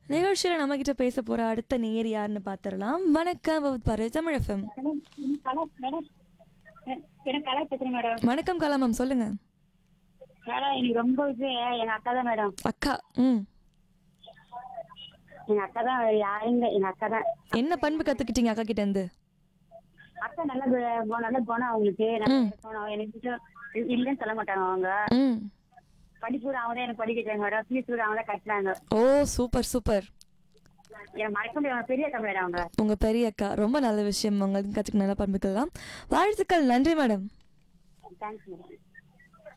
நிகழ்ச்சியில் நம்ம கிட்ட பேச போற அடுத்த நேர் யாருன்னு பார்த்துடலாம் வணக்கம் பாரு Tamil FM madam Kala madam எனக்கு கலா பேசுறேன் மேடம் வணக்கம் கலாமம் சொல்லுங்க மேடம் எனக்கு ரொம்ப இது எங்க அக்கா தான் மேடம் அக்கா ம் எங்க அக்கா தான் வேற யாரும் இல்லை எங்க அக்கா தான் என்ன பண்பு கத்துக்கிட்டீங்க அக்கா கிட்ட இருந்து அக்கா நல்ல கு- நல்ல குணம் அவங்களுக்கு நல்ல குணம் எனக்கு மட்டும் இ- இல்லைன்னு சொல்ல மாட்டாங்க அவங்க ம் படிப்பு கூட அவங்க தான் எனக்கு படிக்க வச்சாங்க மேடம் ஃபீஸ் கூட அவங்க தான் கட்டினாங்க ஓ சூப்பர் சூப்பர் எனக்கு மறக்க முடியாது பெரிய அக்கா மேடம் அவங்க உங்க பெரிய அக்கா ரொம்ப நல்ல விஷயம் உங்களுக்கு கத்துக்க நல்ல பண்புகள் தான் வாழ்த்துக்கள் நன்றி மேடம் தேங்க்ஸ் மேடம்